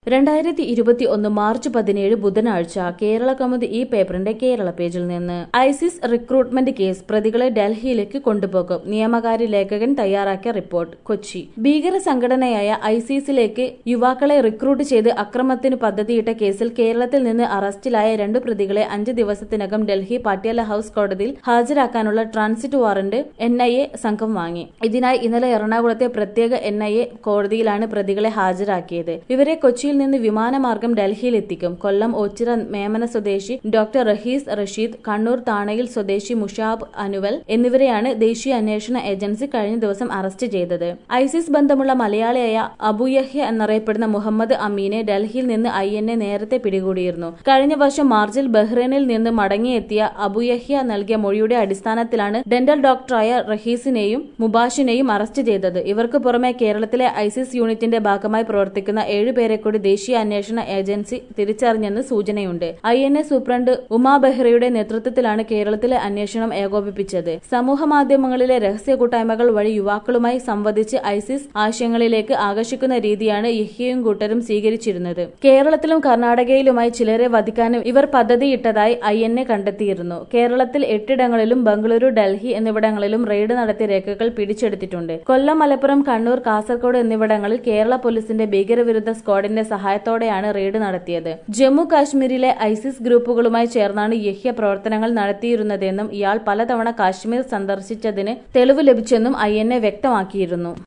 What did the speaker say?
രണ്ടായിരത്തി ഇരുപത്തി ഒന്ന് മാർച്ച് പതിനേഴ് ബുധനാഴ്ച കേരള കൗമുദി ഈ പേപ്പറിന്റെ കേരള പേജിൽ നിന്ന് ഐസിസ് റിക്രൂട്ട്മെന്റ് കേസ് പ്രതികളെ ഡൽഹിയിലേക്ക് കൊണ്ടുപോകും നിയമകാര്യ ലേഖകൻ തയ്യാറാക്കിയ റിപ്പോർട്ട് കൊച്ചി ഭീകര സംഘടനയായ ഐസിസിലേക്ക് യുവാക്കളെ റിക്രൂട്ട് ചെയ്ത് അക്രമത്തിന് പദ്ധതിയിട്ട കേസിൽ കേരളത്തിൽ നിന്ന് അറസ്റ്റിലായ രണ്ടു പ്രതികളെ അഞ്ച് ദിവസത്തിനകം ഡൽഹി പാട്യാല ഹൌസ് കോടതിയിൽ ഹാജരാക്കാനുള്ള transit warrant N I A സംഘം വാങ്ങി ഇതിനായി ഇന്നലെ എറണാകുളത്തെ പ്രത്യേക എൻ ഐ എ കോടതിയിലാണ് പ്രതികളെ ഹാജരാക്കിയത് ഇവരെ കൊച്ചിയിൽ നിന്ന് വിമാനമാർഗം ഡൽഹിയിൽ എത്തിക്കും കൊല്ലം ഓച്ചിറ മേമന സ്വദേശി ഡോക്ടർ റഹീസ് റഷീദ് കണ്ണൂർ താണയിൽ സ്വദേശി മുഷാബ് അനുവൽ എന്നിവരെയാണ് ദേശീയ അന്വേഷണ ഏജൻസി കഴിഞ്ഞ ദിവസം അറസ്റ്റ് ചെയ്തത് ഐസിസ് ബന്ധമുള്ള മലയാളിയായ അബുയഹ്യ എന്നറിയപ്പെടുന്ന മുഹമ്മദ് അമീനെ ഡൽഹിയിൽ നിന്ന് ഐ എൻ എ നേരത്തെ പിടികൂടിയിരുന്നു കഴിഞ്ഞ വർഷം മാർച്ചിൽ ബഹ്റൈനിൽ നിന്ന് മടങ്ങിയെത്തിയ അബുയഹ്യ നൽകിയ മൊഴിയുടെ അടിസ്ഥാനത്തിലാണ് ഡെന്റൽ ഡോക്ടറായ റഹീസിനെയും മുബാഷിനെയും അറസ്റ്റ് ചെയ്തത് ഇവർക്ക് പുറമെ കേരളത്തിലെ ഐസിസ് യൂണിറ്റിന്റെ ഭാഗമായി പ്രവർത്തിക്കുന്ന ഏഴുപേരെ കൂടി ദേശീയ അന്വേഷണ ഏജൻസി തിരിച്ചറിഞ്ഞെന്ന് സൂചനയുണ്ട് I N A superintendent Uma ബെഹ്റയുടെ നേതൃത്വത്തിലാണ് കേരളത്തിലെ അന്വേഷണം ഏകോപിപ്പിച്ചത് സമൂഹ മാധ്യമങ്ങളിലെ രഹസ്യ കൂട്ടായ്മകൾ വഴി യുവാക്കളുമായി സംവദിച്ച് ഐസിസ് ആശയങ്ങളിലേക്ക് ആകർഷിക്കുന്ന രീതിയാണ് യഹ്യയും കൂട്ടരും സ്വീകരിച്ചിരുന്നത് കേരളത്തിലും കർണാടകയിലുമായി ചിലരെ വധിക്കാനും ഇവർ പദ്ധതിയിട്ടതായി ഐ എൻ എ കണ്ടെത്തിയിരുന്നു കേരളത്തിൽ എട്ടിടങ്ങളിലും ബംഗളൂരു ഡൽഹി എന്നിവിടങ്ങളിലും റെയ്ഡ് നടത്തിയ രേഖകൾ പിടിച്ചെടുത്തിട്ടുണ്ട് കൊല്ലം മലപ്പുറം കണ്ണൂർ കാസർഗോഡ് എന്നിവിടങ്ങളിൽ കേരള പോലീസിന്റെ ഭീകരവിരുദ്ധ സ്ക്വാഡിന്റെ സഹായത്തോടെയാണ് റെയ്ഡ് നടത്തിയത് ജമ്മു കാശ്മീരിലെ ഐസിസ് ഗ്രൂപ്പുകളുമായി ചേർന്നാണ് യഹ്യ പ്രവർത്തനങ്ങൾ നടത്തിയിരുന്നതെന്നും ഇയാൾ പലതവണ കാശ്മീർ സന്ദർശിച്ചതിന് തെളിവ് ലഭിച്ചെന്നും ഐ വ്യക്തമാക്കിയിരുന്നു